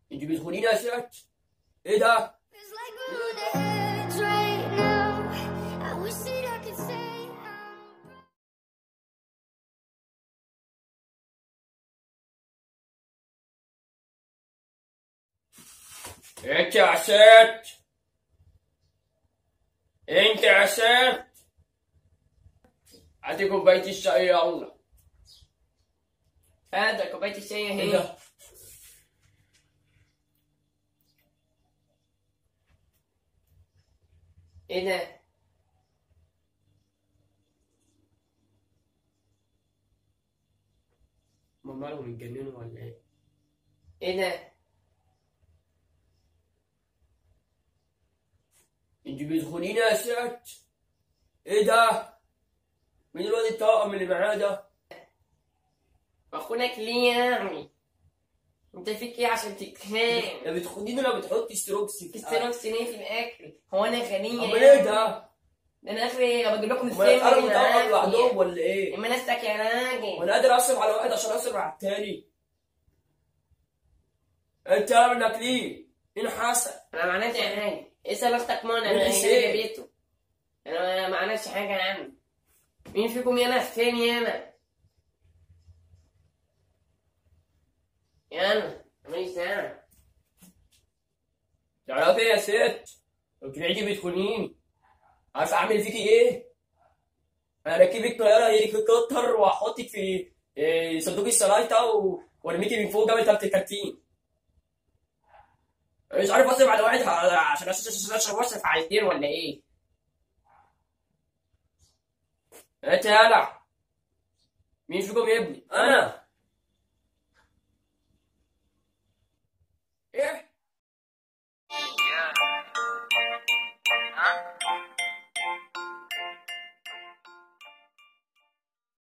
انت بتخونيني يا ست ايه ده It's like we're on the edge right now. I wish that I could say I'm انت يا ست انت يا ست هاتي كوباية الشاي يلا هذا كوباية الشاي ايه اهي ده ايه ده هما مالهم اتجننوا ولا ايه ايه ده انت بتخونيني يا ست ايه ده مين الواد الطاقم اللي معاه ده اخونك ليه يعني انت فيك ايه عشان تتخان لا بتخونيني ولا بتحطي ستروكس في تستنوكس ليه في الاكل هو انا غنية امال ايه ده ده انا اخري بجيب لكم هما يتقربوا السم طاقم لوحدهم ولا ايه اما نفسك يا راجل وانا قادر اصرف على واحد عشان اصرف على التاني انت منك ليه مين حسن انا ما عملتش حاجه اسال اختك منى مين انا هي حسين؟ اللي جابته انا ما عملتش حاجه يا عم مين فيكم يانا فين يانا يانا ماليش دعوه تعرفي يا ست لو طلعتي بتخونيني عارف اعمل فيكي ايه انا راكبك طياره هيك كتر واحطك في إيه، صندوق السلايطه و- وارميكي من فوق جبل تلت الكرتين مش عارف اصرف على واحد ه- عشان أس- أس- اشرب واصرف على الاثنين ولا ايه انت يالا مين فيكم يا ابني انا